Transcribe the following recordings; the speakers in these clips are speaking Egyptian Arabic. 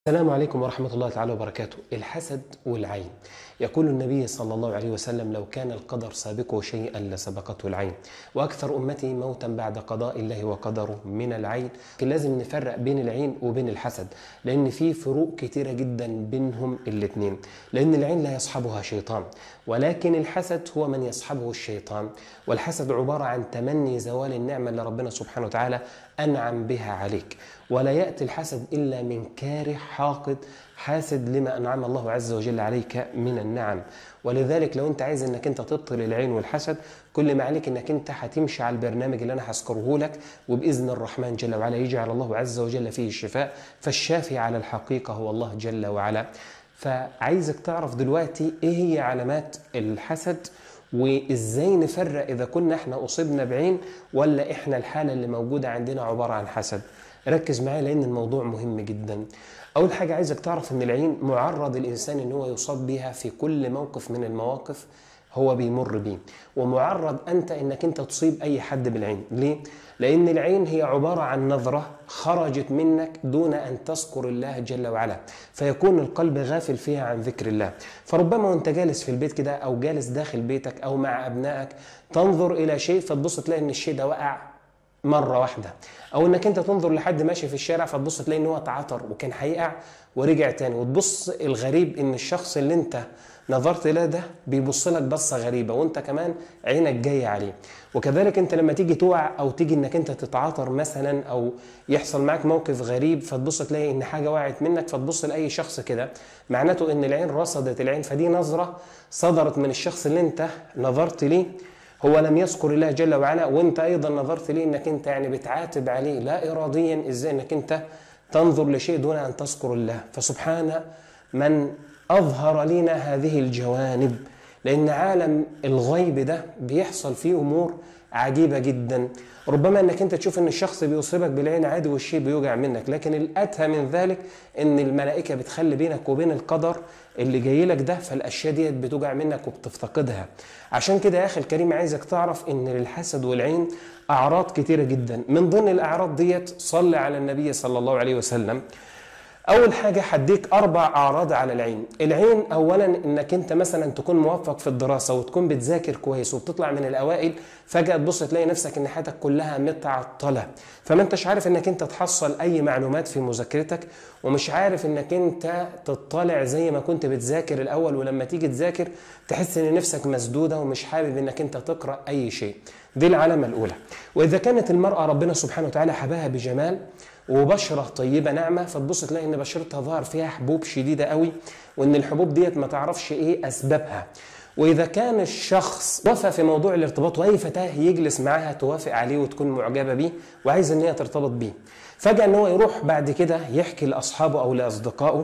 السلام عليكم ورحمة الله تعالى وبركاته الحسد والعين يقول النبي صلى الله عليه وسلم لو كان القدر سابقه شيئا لسبقته العين وأكثر أمتي موتا بعد قضاء الله وقدره من العين لازم نفرق بين العين وبين الحسد لأن في فروق كتيرة جدا بينهم الاثنين لأن العين لا يصحبها شيطان ولكن الحسد هو من يصحبه الشيطان والحسد عبارة عن تمني زوال النعمة اللي ربنا سبحانه وتعالى أنعم بها عليك ولا يأتي الحسد إلا من كاره حاقد حاسد لما أنعم الله عز وجل عليك من النعم ولذلك لو أنت عايز أنك أنت تبطل العين والحسد كل ما عليك أنك أنت هتمشي على البرنامج اللي أنا هذكره لك وبإذن الرحمن جل وعلا يجعل الله عز وجل فيه الشفاء فالشافي على الحقيقة هو الله جل وعلا فعايزك تعرف دلوقتي إيه هي علامات الحسد وازاي نفرق اذا كنا احنا اصبنا بعين ولا احنا الحاله اللي موجوده عندنا عباره عن حسد ركز معايا لان الموضوع مهم جدا اول حاجه عايزك تعرف ان العين معرض الانسان ان هو يصاب بها في كل موقف من المواقف هو بيمر بيه ومعرض انت انك انت تصيب اي حد بالعين ليه لان العين هي عباره عن نظره خرجت منك دون ان تذكر الله جل وعلا فيكون القلب غافل فيها عن ذكر الله فربما وانت جالس في البيت كده او جالس داخل بيتك او مع ابنائك تنظر الى شيء فتبص تلاقي ان الشيء ده وقع مره واحده او انك انت تنظر لحد ماشي في الشارع فتبص تلاقي ان هو اتعثر وكان هيقع ورجع تاني وتبص الغريب ان الشخص اللي انت نظرت له ده بيبص لك بصه غريبه وانت كمان عينك جايه عليه وكذلك انت لما تيجي توقع او تيجي انك انت تتعاطر مثلا او يحصل معاك موقف غريب فتبص تلاقي ان حاجه وقعت منك فتبص لاي شخص كده معناته ان العين رصدت العين فدي نظره صدرت من الشخص اللي انت نظرت ليه هو لم يذكر الله جل وعلا وانت ايضا نظرت ليه انك انت يعني بتعاتب عليه لا اراديا ازاي انك انت تنظر لشيء دون ان تذكر الله فسبحان من اظهر لنا هذه الجوانب لان عالم الغيب ده بيحصل فيه امور عجيبه جدا ربما انك انت تشوف ان الشخص بيصيبك بالعين عادي والشيء بيوجع منك لكن الاتهى من ذلك ان الملائكه بتخلي بينك وبين القدر اللي جاي لك ده فالاشياء ديت بتوجع منك وبتفتقدها عشان كده يا اخي الكريم عايزك تعرف ان للحسد والعين اعراض كتيره جدا من ضمن الاعراض ديت صلي على النبي صلى الله عليه وسلم اول حاجه هديك اربع اعراض على العين العين اولا انك انت مثلا تكون موفق في الدراسه وتكون بتذاكر كويس وبتطلع من الاوائل فجاه تبص تلاقي نفسك ان حياتك كلها متعطله فما انتش عارف انك انت تحصل اي معلومات في مذاكرتك ومش عارف انك انت تطلع زي ما كنت بتذاكر الاول ولما تيجي تذاكر تحس ان نفسك مسدوده ومش حابب انك انت تقرا اي شيء دي العلامه الاولى واذا كانت المراه ربنا سبحانه وتعالى حباها بجمال وبشره طيبه ناعمه فتبص تلاقي ان بشرتها ظهر فيها حبوب شديده قوي وان الحبوب ديت ما تعرفش ايه اسبابها واذا كان الشخص وفى في موضوع الارتباط واي فتاه يجلس معاها توافق عليه وتكون معجبه بيه وعايز ان هي ترتبط بيه فجاه ان هو يروح بعد كده يحكي لاصحابه او لاصدقائه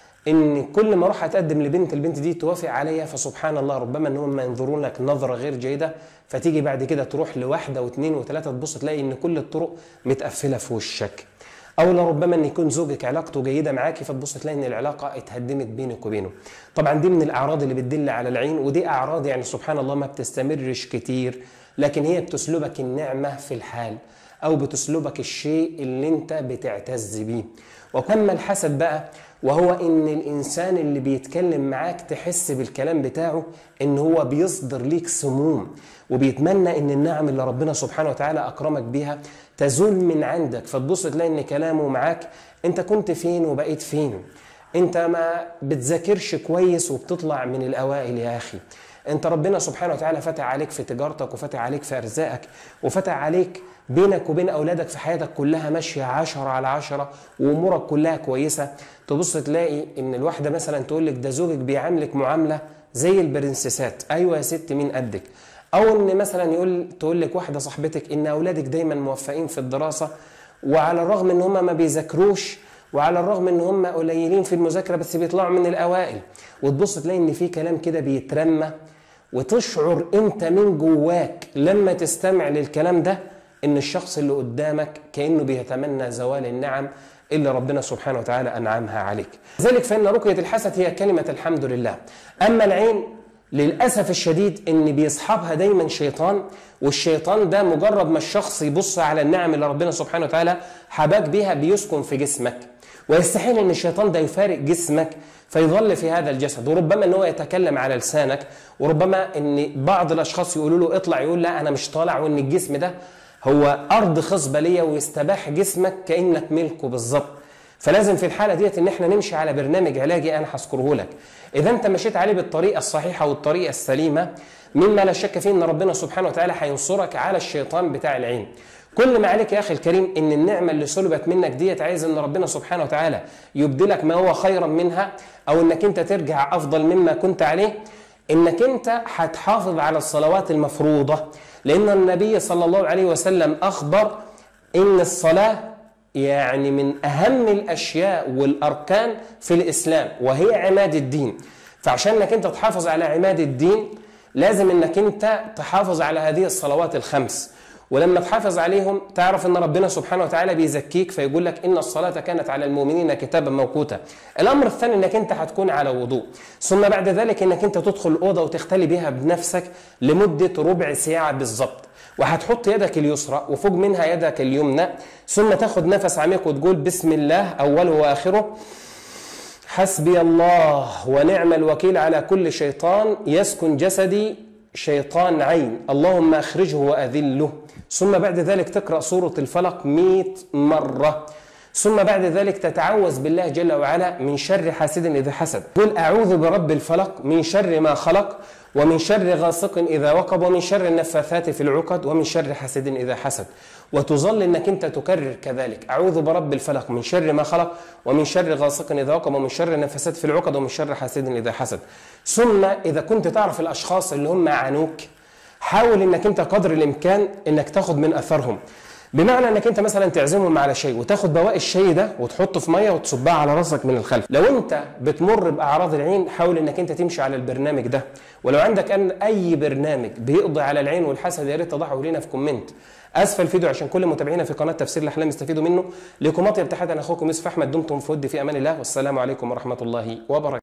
ان كل ما اروح اتقدم لبنت البنت دي توافق عليا فسبحان الله ربما ان هم ينظرون لك نظره غير جيده فتيجي بعد كده تروح لواحده واثنين وثلاثه تبص تلاقي ان كل الطرق متقفله في وشك او لربما ان يكون زوجك علاقته جيده معاكي فتبص تلاقي ان العلاقه اتهدمت بينك وبينه طبعا دي من الاعراض اللي بتدل على العين ودي اعراض يعني سبحان الله ما بتستمرش كتير لكن هي بتسلبك النعمه في الحال او بتسلبك الشيء اللي انت بتعتز بيه واما الحسد بقى وهو ان الانسان اللي بيتكلم معاك تحس بالكلام بتاعه ان هو بيصدر ليك سموم وبيتمنى ان النعم اللي ربنا سبحانه وتعالى اكرمك بيها تزول من عندك فتبص تلاقي ان كلامه معاك انت كنت فين وبقيت فين انت ما بتذاكرش كويس وبتطلع من الاوائل يا اخي انت ربنا سبحانه وتعالى فتح عليك في تجارتك وفتح عليك في ارزاقك وفتح عليك بينك وبين اولادك في حياتك كلها ماشيه عشرة على عشرة وامورك كلها كويسه تبص تلاقي ان الواحده مثلا تقول لك ده زوجك بيعاملك معامله زي البرنسيسات ايوه يا ست مين قدك او ان مثلا يقول تقول لك واحده صاحبتك ان اولادك دايما موفقين في الدراسه وعلى الرغم ان هم ما بيذاكروش وعلى الرغم ان هم قليلين في المذاكره بس بيطلعوا من الاوائل وتبص تلاقي ان في كلام كده بيترمى وتشعر انت من جواك لما تستمع للكلام ده ان الشخص اللي قدامك كانه بيتمنى زوال النعم اللي ربنا سبحانه وتعالى انعمها عليك. لذلك فان رقيه الحسد هي كلمه الحمد لله. اما العين للاسف الشديد ان بيصحبها دايما شيطان والشيطان ده مجرد ما الشخص يبص على النعم اللي ربنا سبحانه وتعالى حباك بيها بيسكن في جسمك ويستحيل ان الشيطان ده يفارق جسمك فيظل في هذا الجسد وربما ان هو يتكلم على لسانك وربما ان بعض الاشخاص يقولوا له اطلع يقول لا انا مش طالع وان الجسم ده هو ارض خصبه ليا ويستباح جسمك كانك ملكه بالظبط فلازم في الحاله ديت ان احنا نمشي على برنامج علاجي انا هذكره لك اذا انت مشيت عليه بالطريقه الصحيحه والطريقه السليمه مما لا شك فيه ان ربنا سبحانه وتعالى هينصرك على الشيطان بتاع العين كل ما عليك يا اخي الكريم ان النعمه اللي سلبت منك ديت عايز ان ربنا سبحانه وتعالى يبدلك ما هو خيرا منها او انك انت ترجع افضل مما كنت عليه انك انت هتحافظ على الصلوات المفروضه لان النبي صلى الله عليه وسلم اخبر ان الصلاه يعني من اهم الاشياء والاركان في الاسلام وهي عماد الدين فعشان انك انت تحافظ على عماد الدين لازم انك انت تحافظ على هذه الصلوات الخمس ولما تحافظ عليهم تعرف ان ربنا سبحانه وتعالى بيزكيك فيقول لك ان الصلاه كانت على المؤمنين كتابا موقوتا. الامر الثاني انك انت هتكون على وضوء، ثم بعد ذلك انك انت تدخل الاوضه وتختلي بها بنفسك لمده ربع ساعه بالظبط. وهتحط يدك اليسرى وفوق منها يدك اليمنى ثم تاخد نفس عميق وتقول بسم الله اوله واخره حسبي الله ونعم الوكيل على كل شيطان يسكن جسدي شيطان عين اللهم اخرجه واذله ثم بعد ذلك تقرا سوره الفلق مئة مره ثم بعد ذلك تتعوذ بالله جل وعلا من شر حاسد اذا حسد قل اعوذ برب الفلق من شر ما خلق ومن شر غاسق اذا وقب ومن شر النفاثات في العقد ومن شر حاسد اذا حسد وتظل انك انت تكرر كذلك اعوذ برب الفلق من شر ما خلق ومن شر غاسق اذا وقب ومن شر النفاثات في العقد ومن شر حاسد اذا حسد ثم اذا كنت تعرف الاشخاص اللي هم عانوك حاول انك انت قدر الامكان انك تاخد من اثرهم بمعنى انك انت مثلا تعزمهم على شيء وتاخد بواقي الشاي ده وتحطه في ميه وتصبها على راسك من الخلف لو انت بتمر باعراض العين حاول انك انت تمشي على البرنامج ده ولو عندك أن اي برنامج بيقضي على العين والحسد يا ريت تضعه لنا في كومنت اسفل الفيديو عشان كل متابعينا في قناه تفسير الاحلام يستفيدوا منه لكم اطيب تحيه انا اخوكم يوسف احمد دمتم في ود في امان الله والسلام عليكم ورحمه الله وبركاته